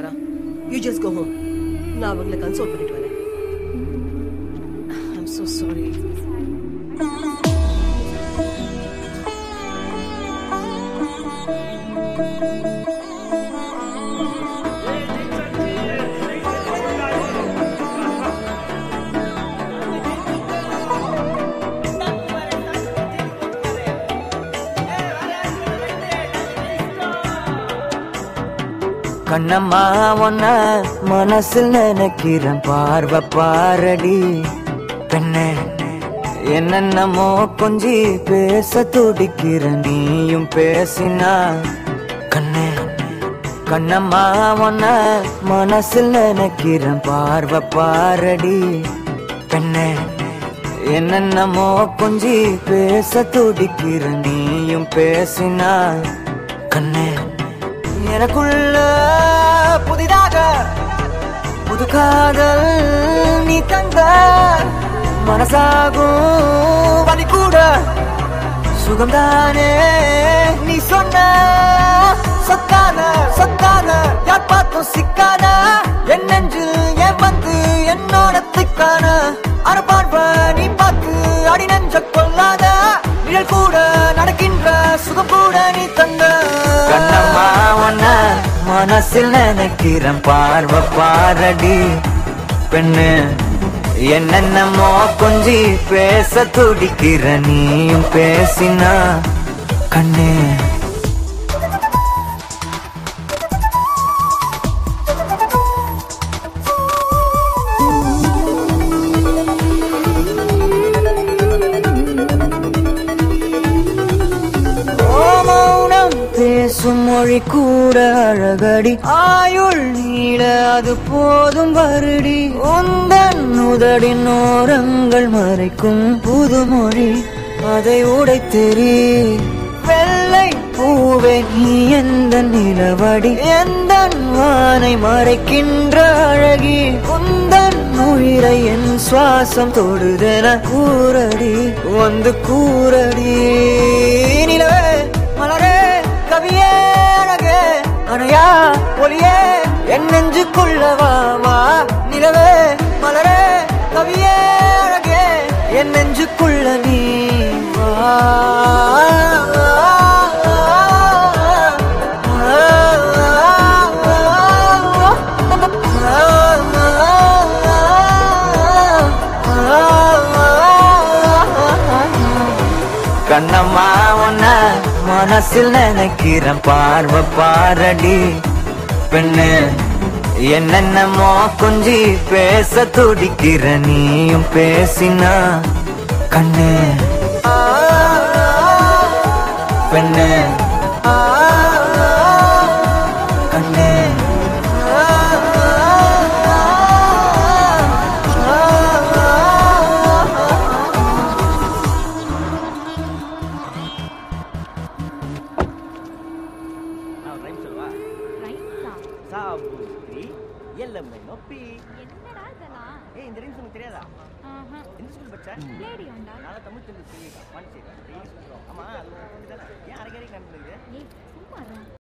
You just go home நான் அவங்கள console பண்ணிட்டு வரேன் ஐம் so sorry கண்ணம்மா ஒன்ன மனசில் நினைக்கிறேன் பார்வை பாரடி பெண்ணே என்னென்னமோ கொஞ்சி பேச துடிக்கிற நீயும் பேசினா கண்ணே கண்ணம்மா ஒன்ன மனசில் நினைக்கிறேன் பார்வை பாரடி பெண்ணே என்னென்னமோ கொஞ்சி பேச துடிக்கிற நீயும் பேசினா கண்ணே எனக்குள்ள புதிதாக புது காதல் நீ தந்த மனசாகும் வலி கூட சுகம்தானே நீ சொன்ன சொத்தான சொத்தான யார் பார்த்தும் சிக்கான என் நெஞ்சில் ஏன் வந்து என்னோட திக்கான அரப்பார்வ நீ பார்த்து அடி நெஞ்ச கொள்ளாத நிழல் கூட நடக்கின்ற சுகம் கூட நீ தந்த கண்ணம்மா ஒன்ன மனசில் நினைக்கிறேன் பார்வை பாரடி பெண்ணு என்னென்னமோ கொஞ்சி பேச துடிக்கிற நீயும் பேசினா கண்ணே ஓ மௌனம் பேசும் மொழி கூட அழகடி ஆயுள் நீள அது போதும் வருடி உந்தன் உதடின் ஓரங்கள் மறைக்கும் புது மொழி அதை உடைத்தெறி வெள்ளை பூவே நீ எந்த நிலவடி எந்த வானை மறைக்கின்ற அழகி உந்தன் உயிரை என் சுவாசம் தொடுதென கூறடி வந்து கூறடி நிலவே மலரே கவியே அழகே அணையா ஒளியே என் நெஞ்சுக்குள்ளவா வா நிலவே மலரே கவியே அழகே என் நெஞ்சுக்குள்ள நீ வா கண்ணம்மா உன்ன மனசில் நினைக்கிறேன் பார்வை பாரடி பெண்ணு என்னென்னமோ கொஞ்சி பேச துடிக்கிற நீயும் பேசினா கண்ணு பெண்ணு கண்ணு ரைம்ஸா? சாபுத்ரி எல்லம்மை நொப்பி என்னடா இதெல்லாம் ஏய் இந்த ரைம்ஸ் உனக்கு தெரியாதா ஆஹா. எந்த ஸ்கூல் படிச்ச லேடி உண்டா? நான் தமிழ் சொல்லி ஆமா அது உனக்கு தானே ஏன் அரைக்கரைக்கு நடந்துருக்கு ஏய் சும்மா இருடா.